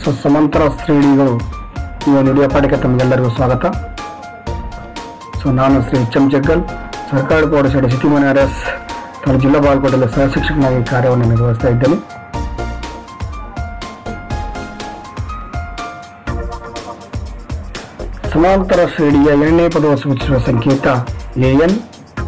So ಸಮಾಂತರ ಶ್ರೇಣಿಗಳು ಈ ಒಂದು ವಿಡಿಯೋ ಪಾಠಕ್ಕೆ ತಮಗೆಲ್ಲರಿಗೂ ಸ್ವಾಗತ ಸೊ ನಾನು ಶ್ರೀ ಎಚ್ ಎಂ ಜಗ್ಗಲ್ ಸರ್ಕಾರಿ ಪ್ರೌಢಶಾಲೆ ಸಿಟಿ ಆರ್ ಎಸ್ ತಾನು ಜಿಲ್ಲಾ ಬಾಲ್ಕೋಟಲ್ಲಿ ಸಹ ಶಿಕ್ಷಕನಾಗಿ ಕಾರ್ಯವನ್ನು ನಿರ್ವಹಿಸ್ತಾ ಇದ್ದೇನೆ ಸಮಾಂತರ ಶ್ರೇಣಿಯ ಎರಡನೇ ಪದವು ಸೂಚಿಸುವ ಸಂಕೇತ ಎ ಎನ್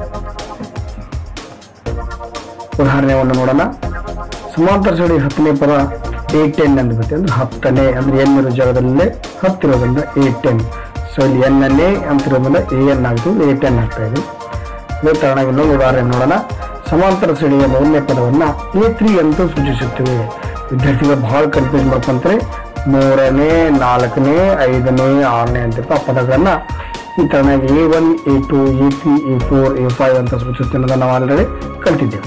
ಉದಾಹರಣೆಯನ್ನು ನೋಡೋಣ ಸಮಾಂತರ ಶ್ರೇಣಿ ಹತ್ತನೇ ಪದ ಎ ಟೆನ್ ಎಂದು ಬರುತ್ತೆ ಅಂದ್ರೆ ಹತ್ತನೇ ಅಂದ್ರೆ ಎನ್ ಇರೋ ಜಾಗದಲ್ಲೇ ಹತ್ತಿರೋದ್ರಿಂದ ಎ ಟೆನ್ ಸೊ ಇಲ್ಲಿ ಎನ್ ಅನ್ನೇ ಅಂತಿರೋದ್ರಿಂದ ಎ ಎನ್ ಆಗ್ತು ಎ ಟೆನ್ ಆಗ್ತಾ ಇದೆ ಇದೇ ಕಾರಣವಾಗಿ ಇನ್ನೊಂದು ಉದಾಹರಣೆ ನೋಡೋಣ ಸಮಾಂತರ ಶ್ರೇಣಿಯ ಮೊದಲನೇ ಪದವನ್ನ ಎ ತ್ರೀ ಅಂತ ಸೂಚಿಸುತ್ತೇವೆ ವಿದ್ಯಾರ್ಥಿಗಳು ಬಹಳ ಕನ್ಫ್ಯೂಸ್ ಮಾಡ್ಕೊಂತಾರೆ ಮೂರನೇ ನಾಲ್ಕನೇ ಐದನೇ ಆರನೇ ಅಂತ ಆ ಪದಗಳನ್ನ ಈ ತರನಾಗಿ a one a two a three a four a five ಅಂತ ಸೂಚಿಸುತ್ತೆ ಅನ್ನೋದನ್ನ ನಾವು ಆಲ್ರೆಡಿ ಕಲ್ತಿದ್ದೇವೆ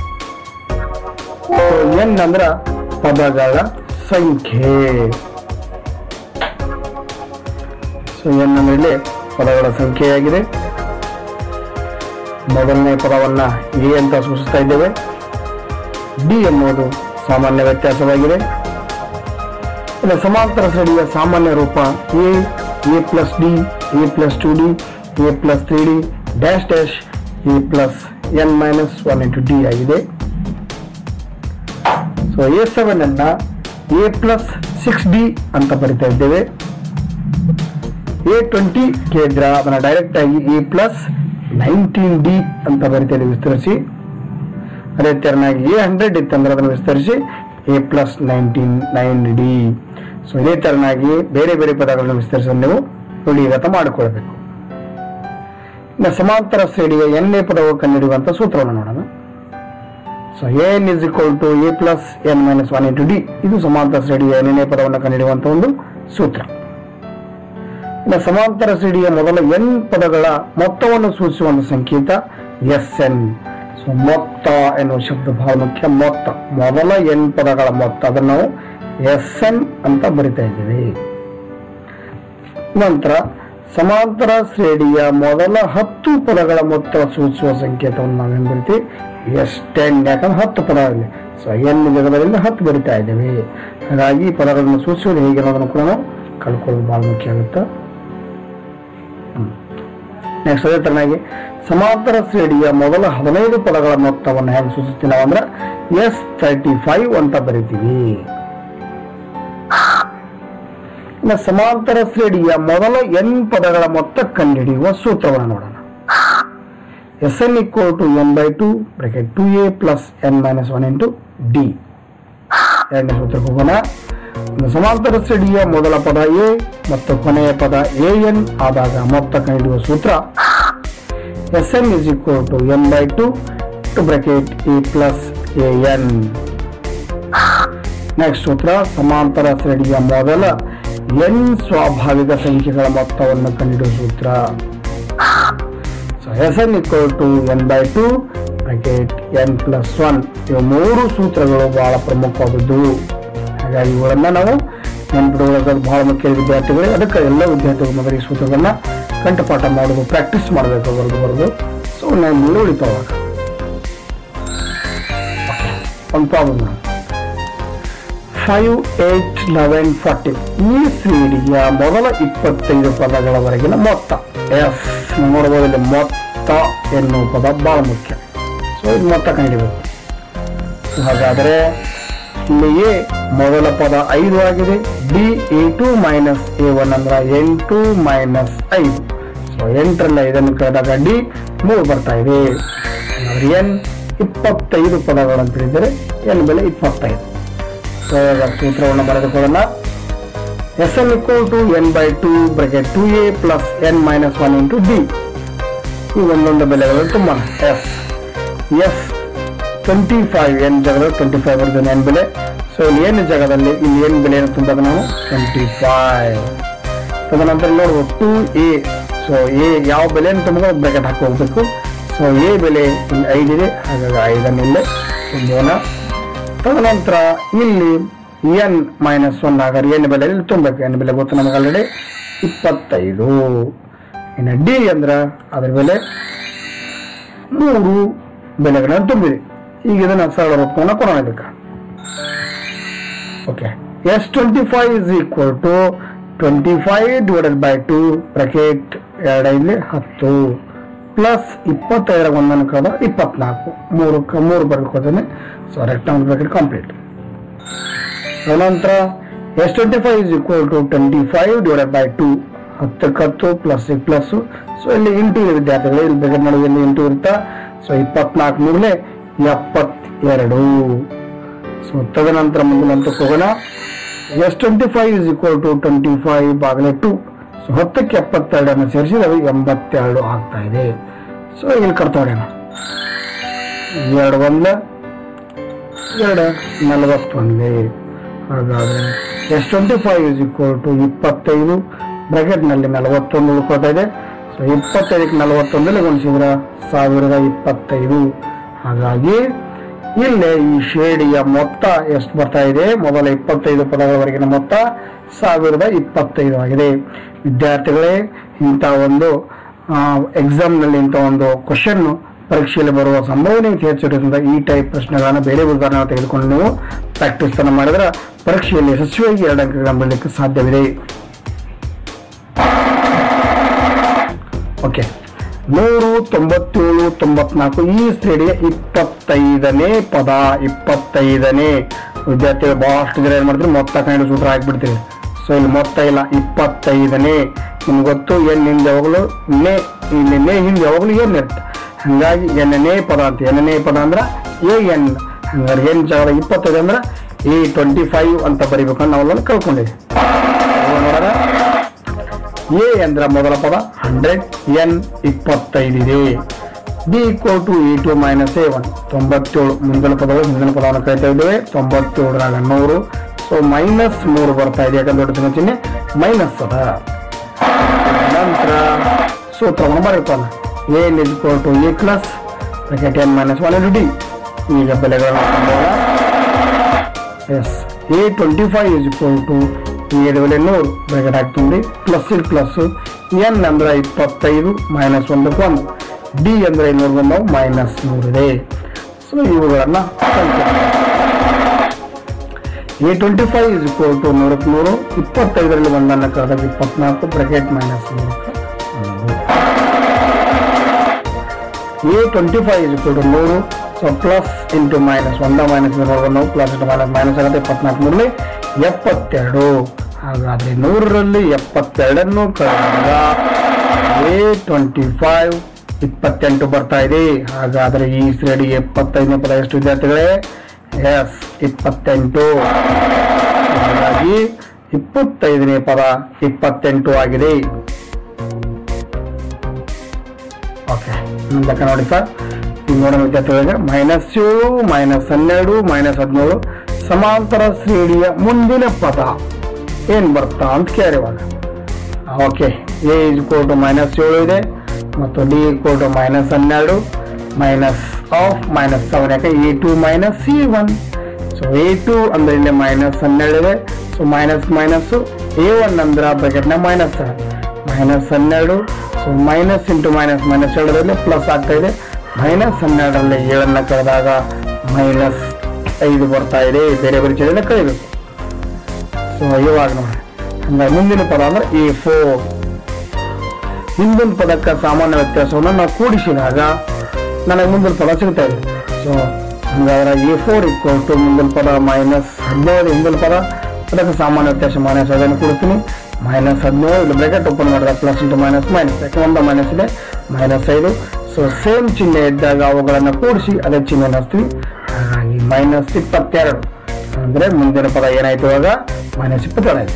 ಎನ್ ಅಂದ್ರ ಪದಗಳ ಸಂಖ್ಯೆ ಸೊ ಎನ್ ಅಂದ್ರೆ ಇಲ್ಲಿ ಪದಗಳ ಸಂಖ್ಯೆಯಾಗಿದೆ ಮೊದಲನೇ ಪದವನ್ನ ಎ ಅಂತ ಸೂಚಿಸ್ತಾ ಇದ್ದೇವೆ ಡಿ ಎನ್ನುವುದು ಸಾಮಾನ್ಯ ವ್ಯತ್ಯಾಸವಾಗಿದೆ ಇನ್ನು ಸಮಾಂತರ ಶ್ರೇಣಿಯ ಸಾಮಾನ್ಯ ರೂಪ a a plus d a plus two d a plus three d dash dash a plus n minus one into d ಆಗಿದೆ ಸೊ ಎ ಸೆವೆನ್ ಅನ್ನ ಎ ಪ್ಲಸ್ ಸಿಕ್ಸ್ ಡಿ ಅಂತ ಬರಿತಾ ಇದ್ದೇವೆ ಎ ಟ್ವೆಂಟಿ ಕೇಳಿದ್ರ ಅದನ್ನ ಡೈರೆಕ್ಟ್ ಆಗಿ A plus nineteen D ಅಂತ ಬರಿತೇವೆ ವಿಸ್ತರಿಸಿ ಅದೇ ತೆರನಾಗಿ ಎ ಹಂಡ್ರೆಡ್ ಇತ್ತಂದ್ರೆ ಅದನ್ನು ವಿಸ್ತರಿಸಿ a plus ninety nine d so ಇದೇ ತೆರನಾಗಿ ಬೇರೆ ಬೇರೆ ಪದಗಳನ್ನು ವಿಸ್ತರಿಸಲು ನೀವು ರೂಢಿಗತ ಮಾಡಿಕೊಳ್ಬೇಕು ಇನ್ನು ಸಮಾಂತರ ಶ್ರೇಣಿಯ ಎನ್ನೇ ಪದವು ಕಂಡುಹಿಡಿಯುವಂತ ಸೂತ್ರವನ್ನು ನೋಡೋಣ so n is equal to a plus n minus one into d ಇದು ಸಮಾಂತರ ಶ್ರೇಣಿಯ ಎನ್ನೇ ಪದವನ್ನು ಕಂಡುಹಿಡಿಯುವಂತ ಒಂದು ಸೂತ್ರ ಇನ್ನು ಸಮಾಂತರ ಶ್ರೇಣಿಯ ಮೊದಲ ಎನ್ ಪದಗಳ ಮೊತ್ತವನ್ನು ಸೂಚಿಸುವ ಒಂದು ಸಂಕೇತ ಎಸ್ ಎನ್ ಸೊ ಮೊತ್ತ ಎನ್ನುವ ಶಬ್ದ ಬಹಳ ಮುಖ್ಯ ಮೊತ್ತ ಮೊದಲ ಎನ್ ಪದಗಳ ಮೊತ್ತ ಅದನ್ನು ನಾವು ಎಸ್ ಎನ್ ಅಂತ ಬರಿತಾ ಇದ್ದೀವಿ ನಂತರ ಸಮಾಂತರ ಶ್ರೇಣಿಯ ಮೊದಲ ಹತ್ತು ಪದಗಳ ಮೊತ್ತ ಸೂಚಿಸುವ ಸಂಕೇತವನ್ನು ನಾವೇನು ಬರಿತೀವಿ ಎಸ್ ಟೆನ್ ಯಾಕಂದ್ರೆ ಹತ್ತು ಪದ ಇದೆ ಸೊ ಎನ್ ಜಗದಲ್ಲಿ ಹತ್ತು ಬರಿತಾ ಇದ್ದೇವೆ ಹಾಗಾಗಿ ಈ ಪದಗಳನ್ನು ಸೂಚಿಸುವುದು ಹೇಗೆ ಅನ್ನೋದನ್ನು ಕೂಡ ನಾವು ಕಳ್ಕೊಳ್ಳೋದು ಬಹಳ ಮುಖ್ಯ ಆಗುತ್ತೆ ನೆಕ್ಸ್ಟ್ ಅದೇ ತರನಾಗಿ ಸಮಾಂತರ ಶ್ರೇಣಿಯ ಮೊದಲ ಹದಿನೈದು ಪದಗಳ ಮೊತ್ತವನ್ನು ಹೆಂಗೆ ಸೂಚಿಸ್ತೀವಿ ನಾವು ಅಂದ್ರೆ ಎಸ್ ತರ್ಟಿ ಫೈವ್ ಅಂತ ಬರಿತೀವಿ ಇನ್ನು ಸಮಾಂತರ ಶ್ರೇಣಿಯ ಮೊದಲ ಎನ್ ಪದಗಳ ಮೊತ್ತ ಕಂಡುಹಿಡಿಯುವ ಸೂತ್ರವನ್ನು ನೋಡೋಣ S n equal to n by two bracket two a plus n minus one into d ಎರಡನೇ ಸೂತ್ರಕ್ಕೆ ಹೋಗೋಣ ಇನ್ನು ಸಮಾಂತರ ಶ್ರೇಣಿಯ ಮೊದಲ ಪದ ಎ ಮತ್ತು ಕೊನೆಯ ಪದ ಎ ಎನ್ ಆದಾಗ ಮೊತ್ತ ಕಂಡುಹಿಡಿಯುವ ಸೂತ್ರ S n is equal to n by two two bracket a plus a n next ಸೂತ್ರ ಸಮಾಂತರ ಶ್ರೇಣಿಯ ಮೊದಲ ಎನ್ ಸ್ವಾಭಾವಿಕ ಸಂಖ್ಯೆಗಳ ಮೊತ್ತವನ್ನು ಕಂಡುಹಿಡಿಯುವ ಸೂತ್ರ so S n equal to n by two bracket n plus one ಇವು ಮೂರು ಸೂತ್ರಗಳು ಬಹಳ ಪ್ರಮುಖವಾದದ್ದು ಹಾಗಾಗಿ ಇವುಗಳನ್ನ ನಾವು ನೆನ್ಪಿಡುವುದು ಬಹಳ ಮುಖ್ಯ ವಿದ್ಯಾರ್ಥಿಗಳು ಅದಕ್ಕೆ ಎಲ್ಲ ವಿದ್ಯಾರ್ಥಿಗಳು ಮೊದಲು ಈ ಸೂತ್ರಗಳನ್ನ ಕಂಠಪಾಠ ಮಾಡೋದು ಪ್ರಾಕ್ಟೀಸ್ ಮಾಡಬೇಕು ಬರೆದು ಬರೆದು ಸೊ ನಾನು ಉಳಿತಾವಾಗ ಒಂದು problem five eight eleven forty ಈ ಶ್ರೇಣಿಯ ಮೊದಲ ಇಪ್ಪತ್ತೈದು ಪದಗಳವರೆಗಿನ ಮೊತ್ತ ಎಸ್ ನೋಡಬಹುದು ಇಲ್ಲಿ ಮೊತ್ತ ಎನ್ನುವ ಪದ ಬಹಳ ಮುಖ್ಯ ಸೊ ಇದು ಮೊತ್ತ ಕಂಡಿಬೇಕು ಸೊ ಹಾಗಾದರೆ ಇಲ್ಲಿ ಎ ಮೊದಲ ಪದ ಐದು ಆಗಿದೆ d a two minus a one ಅಂದ್ರೆ ಎಂಟು ಮೈನಸ್ ಐದು ಸೊ ಎಂಟರಲ್ಲಿ ಐದನ್ನು ಕಳೆದಾಗ ಡಿ ಮೂರು ಬರ್ತಾ ಇದೆ ಅಂದ್ರೆ ಎನ್ ಇಪ್ಪತ್ತೈದು ಪದಗಳು ಅಂತ ಹೇಳಿದರೆ ಎನ್ ಬೆಲೆ ಇಪ್ಪತ್ತೈದು ಸೊ ಇವಾಗ ಸೂತ್ರವನ್ನು ಬರೆದುಕೊಳ್ಳೋಣ S n equal to n by two bracket two a plus n minus one into d ಈ ಒಂದೊಂದು ಬೆಲೆಗಳು ತುಂಬ S S twenty five n ಜಾಗದಲ್ಲಿ ಟ್ವೆಂಟಿ ಫೈವ್ ಬರ್ತದೆ ಎನ್ ಬೆಲೆ ಸೊ ಇಲ್ಲಿ ಏನು ಜಾಗದಲ್ಲಿ ಇಲ್ಲಿ ಏನು ಬೆಲೆಯನ್ನು ತುಂಬೋದು ನಾವು ಟ್ವೆಂಟಿ ಫೈವ್ ತದನಂತರ ನೋಡ್ಬೋದು ಟು ಎ ಸೊ ಎ ಯಾವ ಬೆಲೆಯನ್ನು ತುಂಬ ಬ್ರಾಕೆಟ್ ಹಾಕಿ ಹೋಗ್ಬೇಕು ಸೊ ಎ ಬೆಲೆ ಇಲ್ಲಿ ಐದಿದೆ ಹಾಗಾಗಿ ಐದನ್ನು ಇಲ್ಲೇ ತುಂಬೋಣ ತದನಂತರ ಇಲ್ಲಿ ಎನ್ ಮೈನಸ್ ಒನ್ ಆಗಾರೆ ಎನ್ ಬೆಲೆ ಇಲ್ಲಿ ತುಂಬಬೇಕು ಎನ್ ಬೆಲೆ ಗೊತ್ತು ನಮಗೆ ಆಲ್ರೆಡಿ ಇಪ್ಪತ್ತೈದು ಇನ್ನು ಡಿ ಅಂದ್ರೆ ಅದ್ರ ಬೆಲೆ ಮೂರು ಬೆಲೆಗಳನ್ನು ತುಂಬಿದೆ ಈಗ ಇದನ್ನ ಸರಳ ರೂಪವನ್ನು ಕೊಡೋಣ ಇದಕ್ಕೆ okay S twenty five is equal to twenty five divided by two bracket ಎರಡೈದು ಹತ್ತು ಪ್ಲಸ್ ಇಪ್ಪತ್ತೈದರ ಒಂದನ್ನು ಕಳೆದ ಇಪ್ಪತ್ನಾಲ್ಕು ಮೂರಕ್ಕೆ ಮೂರು ಬರ್ಕೋತಾನೆ ಸೊ ರೆಕ್ಟಾಂಗಲ್ ಬ್ರಕೆಟ್ ಕಂಪ್ಲೀಟ್ ಅನಂತರ S twenty five is equal to twenty five divided by two ಹತ್ತಕ್ಕೆ ಹತ್ತು ಪ್ಲಸ್ ಪ್ಲಸ್ ಸೊ ಇಲ್ಲಿ ಇಂಟು ಇದೆ ವಿದ್ಯಾರ್ಥಿಗಳು ಇಲ್ಲಿ ಬ್ರಕೆಟ್ ನಡುವೆ ಇಲ್ಲಿ ಇಂಟು ಇರುತ್ತಾ ಸೊ ಇಪ್ಪತ್ನಾಲ್ಕು ಮೂರನೇ ಎಪ್ಪತ್ತೆರಡು ಸೊ ತದನಂತರ ಮುಂದಿನ ಹಂತಕ್ಕೆ ಹೋಗೋಣ S twenty five is equal to twenty five ಬಾಗಲೆ ಟು ಸೊ ಹತ್ತಕ್ಕೆ ಎಪ್ಪತ್ತೆರಡನ್ನು ಸೇರಿಸಿದರೆ ಎಂಬತ್ತೆರಡು ಆಗ್ತಾ ಇದೆ ಸೊ ಇಲ್ಲಿ ಕರ್ತಾ ಹೊಡೆಯೋಣ ಎರಡು ಒಂದ ಎರಡು ನಲವತ್ತೊಂದೇ ಹಾಗಾದ್ರೆ S twenty five is equal to ಇಪ್ಪತ್ತೈದು ಬ್ರಾಕೆಟ್ನಲ್ಲಿ ನಲವತ್ತೊಂದು ಉಳ್ಕೋತಾ ಇದೆ ಸೊ ಇಪ್ಪತ್ತೈದಕ್ಕೆ ನಲವತ್ತೊಂದಲ್ಲಿ ಗುಣಿಸಿದ್ರೆ ಸಾವಿರದ ಇಪ್ಪತ್ತೈದು ಹಾಗಾಗಿ ಇಲ್ಲೇ ಈ ಶ್ರೇಣಿಯ ಮೊತ್ತ ಎಷ್ಟು ಬರ್ತಾ ಇದೆ ಮೊದಲ ಇಪ್ಪತ್ತೈದು ಪದಗಳವರೆಗಿನ ಮೊತ್ತ ಸಾವಿರದ ಇಪ್ಪತ್ತೈದು ಆಗಿದೆ ವಿದ್ಯಾರ್ಥಿಗಳೇ ಇಂಥ ಒಂದು ಎಕ್ಸಾಮ್ನಲ್ಲಿ ಇಂಥ ಒಂದು ಕ್ವಶನ್ ಪರೀಕ್ಷೆಯಲ್ಲಿ ಬರುವ ಸಂಭಾವನೆ ಹೆಚ್ಚಿರೋದ್ರಿಂದ ಈ ಟೈಪ್ ಪ್ರಶ್ನೆಗಳನ್ನು ಬೇರೆ ಉದಾಹರಣೆ ತೆಗೆದುಕೊಂಡು ನೀವು ಪ್ರಾಕ್ಟೀಸ್ ಅನ್ನು ಮಾಡಿದ್ರೆ ಪರೀಕ್ಷೆಯಲ್ಲಿ ಯಶಸ್ವಿಯಾಗಿ ಎರಡು ಅಂಕಗಳನ್ನು ಬರಲಿಕ್ಕೆ ಸಾಧ್ಯವಿದೆ ಓಕೆ ನೂರು ತೊಂಬತ್ತೇಳು ತೊಂಬತ್ನಾಲ್ಕು ಈ ಶ್ರೇಣಿಯ ಇಪ್ಪತ್ತೈದನೇ ಪದ ಇಪ್ಪತ್ತೈದನೇ ವಿದ್ಯಾರ್ಥಿಗಳು ಬಹಳಷ್ಟು ಜನ ಏನು ಮಾಡ್ತಾರೆ ಮೊತ್ತ ಕಂಡು ಸೂತ್ರ ಹಾಕ್ಬಿಡ್ತೀರಿ ಸೊ ಇಲ್ಲಿ ಮೊತ್ತ ಇಲ್ಲ ಇಪ್ಪತ್ತೈದನೇ ನಿಮ್ಗೆ ಗೊತ್ತು ಎನ್ ಹಿಂದೆ ಯಾವಾಗಲೂ ನೇ ಇಲ್ಲಿ ನೇ ಹಿಂದೆ ಯಾವಾಗಲೂ ಏನ್ ಇರುತ್ತೆ ಹಂಗಾಗಿ ಎನ್ನನೇ ಪದ ಅಂತ ಎನ್ನನೇ ಪದ ಅಂದ್ರೆ ಎ ಎನ್ ಹಂಗಾರೆ ಏನ್ ಜಾಗ ಇಪ್ಪತ್ತೈದು ಅಂದ್ರೆ ಎ ಟ್ವೆಂಟಿ ಫೈವ್ ಅಂತ ಬರಿಬೇಕಂತ ನಾವೆಲ್ಲ ಕಳ್ಕೊಂಡಿದ್ದೀವಿ ನೋಡೋಣ ಎ ಎಂದ್ರ ಮೊದಲ ಪದ ಹಂಡ್ರೆಡ್ ಎನ್ ಇಪ್ಪತ್ತೈದಿದೆ d equal to a two minus a one ತೊಂಬತ್ತೇಳು ಮುಂದಿನ ಪದಗಳು ಹಿಂದಿನ ಪದವನ್ನು ಕರಿತಾ ಇದ್ದೇವೆ ತೊಂಬತ್ತೇಳರಾಗ ನೂರು ಸೊ ಮೈನಸ್ ಮೂರು ಬರ್ತಾ ಇದೆ ಯಾಕಂದ್ರೆ ದೊಡ್ಡ ಚಿಹ್ನೆ ಮೈನಸ್ ಅದ ನಂತರ ಸೂತ್ರವನ್ನು ಬರೀತಾನೆ a equal to a plus bracket n minus one into d ಈಗ ಬೆಲೆಗಳನ್ನು ಕಂಡೋಣ S a twenty five is equal to ಏಳು ವೇಳೆ ನೂರು ಬ್ರಾಕೆಟ್ ಹಾಕ್ತೀನಿ ಪ್ಲಸ್ ಇಲ್ಲಿ ಪ್ಲಸ್ ಎನ್ ಅಂದ್ರೆ ಇಪ್ಪತ್ತೈದು ಮೈನಸ್ ಒಂದಕ್ಕೆ ಒಂದು ಡಿ ಅಂದ್ರೆ ಇನ್ನೂರು ಬಂದವು ಮೈನಸ್ ನೂರಿದೆ ಸೊ ಇವುಗಳನ್ನು a twenty five is equal to ನೂರಕ್ಕೆ ನೂರು ಇಪ್ಪತ್ತೈದರಲ್ಲಿ ಒಂದನ್ನು ಕಳೆದಾಗ ಇಪ್ಪತ್ನಾಲ್ಕು ಬ್ರಾಕೆಟ್ ಮೈನಸ್ ನೂರಕ್ಕೆ ಒಂದು a twenty five is equal to ನೂರು ಸೊ ಪ್ಲಸ್ ಇಂಟು ಮೈನಸ್ ಒಂದ ಮೈನಸ್ ನಾವು ಪ್ಲಸ್ ಇಂಟು ಮೈನಸ್ ಮೈನಸ್ ಆಗುತ್ತೆ ಇಪ್ಪತ್ನಾಲ್ಕು ಮೂರಲಿ ಎಪ್ಪತ್ತೆರಡು ಹಾಗಾದ್ರೆ ನೂರರಲ್ಲಿ ಎಪ್ಪತ್ತೆರಡನ್ನು ಕಳೆದಾಗ ಎ ಟ್ವೆಂಟಿ ಫೈವ್ ಇಪ್ಪತ್ತೆಂಟು ಬರ್ತಾ ಇದೆ ಹಾಗಾದ್ರೆ ಈ ಶ್ರೇಣಿ ಎಪ್ಪತ್ತೈದನೇ ಪದ ಎಷ್ಟು ವಿದ್ಯಾರ್ಥಿಗಳೇ ಎಸ್ ಇಪ್ಪತ್ತೆಂಟು ಹಾಗಾಗಿ ಇಪ್ಪತ್ತೈದನೇ ಪದ ಇಪ್ಪತ್ತೆಂಟು ಆಗಿದೆ ಓಕೆ ಮುಂದಕ್ಕೆ ನೋಡಿ ಸರ್ ಈಗ ನೋಡೋಣ ವಿದ್ಯಾರ್ಥಿಗಳಿಗೆ ಮೈನಸ್ ಏಳು ಮೈನಸ್ ಹನ್ನೆರಡು ಮೈನಸ್ ಹದಿನೇಳು ಸಮಾಂತರ ಶ್ರೇಣಿಯ ಮುಂದಿನ ಪದ ಏನ್ ಬರ್ತಾ ಅಂತ ಕೇಳಿ ಇವಾಗ okay a is two minus ಏಳು ಇದೆ ಮತ್ತು ಡಿ ಇಕ್ವಲ್ ಟು ಮೈನಸ್ ಹನ್ನೆರಡು ಮೈನಸ್ ಆಫ್ ಮೈನಸ್ ಸೆವೆನ್ ಯಾಕೆ a two minus c one so a two ಅಂದ್ರೆ ಇಲ್ಲಿ ಮೈನಸ್ ಹನ್ನೆರಡು ಇದೆ so minus minus a one ಅಂದ್ರೆ ಬ್ರಾಕೆಟ್ನ ಮೈನಸ್ ಮೈನಸ್ ಹನ್ನೆರಡು so minus into minus minus ಎರಡರಲ್ಲಿ ಪ್ಲಸ್ ಆಗ್ತಾ ಇದೆ ಮೈನಸ್ ಹನ್ನೆರಡರಲ್ಲಿ ಏಳನ್ನ ಕಳೆದಾಗ ಮೈನಸ್ ಐದು ಬರ್ತಾ ಇದೆ ಬೇರೆ ಬೇರೆ ಚಳಿಯಿಂದ ಕಳಿಬೇಕು ಸೊ ಇವಾಗ ನೋಡಿ ಹಂಗಾಗಿ ಮುಂದಿನ ಪದ ಅಂದ್ರೆ ಎ ಫೋರ್ ಹಿಂದಿನ ಪದಕ್ಕೆ ಸಾಮಾನ್ಯ ವ್ಯತ್ಯಾಸವನ್ನು ನಾವು ಕೂಡಿಸಿದಾಗ ನನಗೆ ಮುಂದಿನ ಪದ ಸಿಗ್ತಾ ಇದೆ ಸೊ ಹಂಗಾದ್ರೆ ಎ ಫೋರ್ ಇಕ್ವಲ್ ಟು ಮುಂದಿನ ಪದ ಮೈನಸ್ ಹದಿನೇಳು ಹಿಂದಿನ ಪದ ಅದಕ್ಕೆ ಸಾಮಾನ್ಯ ವ್ಯತ್ಯಾಸ ಮೈನಸ್ ಅದನ್ನು ಕೊಡ್ತೀನಿ ಮೈನಸ್ ಹದಿನೇಳು ಇದು ಬ್ರಾಕೆಟ್ ಓಪನ್ ಮಾಡಿದಾಗ ಪ್ಲಸ್ ಇಂಟು ಮೈನಸ್ ಮೈನಸ್ ಯಾಕೆ ಒಂದು ಮೈನಸ್ ಇದೆ ಮೈನಸ್ ಐದು ಸೊ ಸೇಮ್ ಚಿಹ್ನೆ ಇದ್ದಾಗ ಅವುಗಳನ್ನು ಕೂಡಿಸಿ ಅದೇ ಚಿಹ್ನೆ ಹಚ್ತೀವಿ ಹಾಗಾಗಿ ಮೈನಸ್ ಇಪ್ಪತ್ತೆರಡು ಅಂದರೆ ಮುಂದಿನ ಪದ ಏನಾಯ್ತು ಇವಾಗ ಮೈನಸ್ ಇಪ್ಪತ್ತೆರಡು ಆಯ್ತು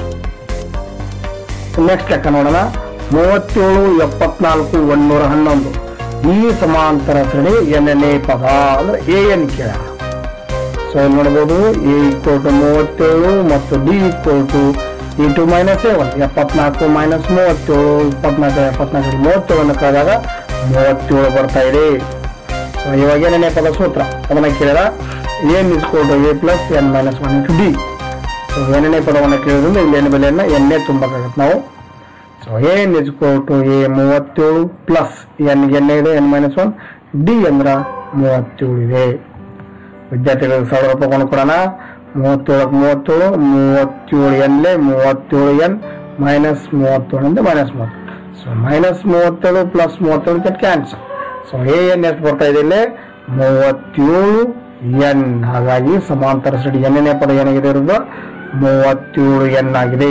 ನೆಕ್ಸ್ಟ್ ಲೆಕ್ಕ ನೋಡೋಣ ಮೂವತ್ತೇಳು ಎಪ್ಪತ್ನಾಲ್ಕು ಒಂದೂರ ಹನ್ನೊಂದು ಈ ಸಮಾಂತರ ಶ್ರೇಣಿ ಎನ್ನೇ ಪದ ಅಂದ್ರೆ ಎ ಎನ್ ಕೇಳ ಸೊ ಇಲ್ಲಿ ನೋಡ್ಬೋದು ಎ ಈಕ್ವಲ್ ಟು ಮೂವತ್ತೇಳು ಮತ್ತು d equal to e two minus a one ಎಪ್ಪತ್ನಾಲ್ಕು ಮೈನಸ್ ಮೂವತ್ತೇಳು ಇಪ್ಪತ್ನಾಲ್ಕು ಎಪ್ಪತ್ನಾಲ್ಕು ಮೂವತ್ತೇಳನ್ನು ಕಳೆದಾಗ ಮೂವತ್ತೇಳು ಬರ್ತಾ ಇದೆ ಸೊ ಇವಾಗ ಏನೇನೇ ಪದ ಸೂತ್ರ ಅದನ್ನ ಕೇಳಿದ n is equal to a plus n minus one into d so ಏನೇನೇ ಪದವನ್ನು ಕೇಳಿದ್ರಿಂದ ಇಲ್ಲಿ ಏನು ಬೆಲೆಯನ್ನು ಎನ್ನೇ ತುಂಬಬೇಕಾಗತ್ತೆ ನಾವು so n is equal to a ಮೂವತ್ತೇಳು ಪ್ಲಸ್ ಎನ್ ಎಣ್ಣೆ ಇದೆ ಎನ್ ಮೈನಸ್ ಒನ್ ಡಿ ಅಂದ್ರ ಮೂವತ್ತೇಳು ಇದೆ ವಿದ್ಯಾರ್ಥಿಗಳಿಗೆ ಸಾವಿರ ರೂಪಾಯಿ ಕೊಂಡು ಕೊಡೋಣ ಮೂವತ್ತೇಳಕ್ಕೆ ಮೂವತ್ತೇಳು ಮೂವತ್ತೇಳು ಎನ್ಲೆ ಮೂವತ್ತೇಳು ಎನ್ ಮೈನಸ್ ಮೂವತ್ತೇಳರಿಂದ ಮೈನಸ್ ಮೂವತ್ತು ಸೊ ಮೈನಸ್ ಮೂವತ್ತೇಳು ಪ್ಲಸ್ ಮೂವತ್ತೇಳು ಕೆಟ್ ಕ್ಯಾನ್ಸಲ್ ಸೊ ಎ ಎನ್ ಎಷ್ಟು ಬರ್ತಾ ಇದೆ ಇಲ್ಲಿ ಮೂವತ್ತೇಳು ಎನ್ ಹಾಗಾಗಿ ಸಮಾಂತರ ಶ್ರೇಣಿ ಎನ್ನೇ ಪದ ಏನಾಗಿದೆ ಇರೋದು ಮೂವತ್ತೇಳು ಎನ್ ಆಗಿದೆ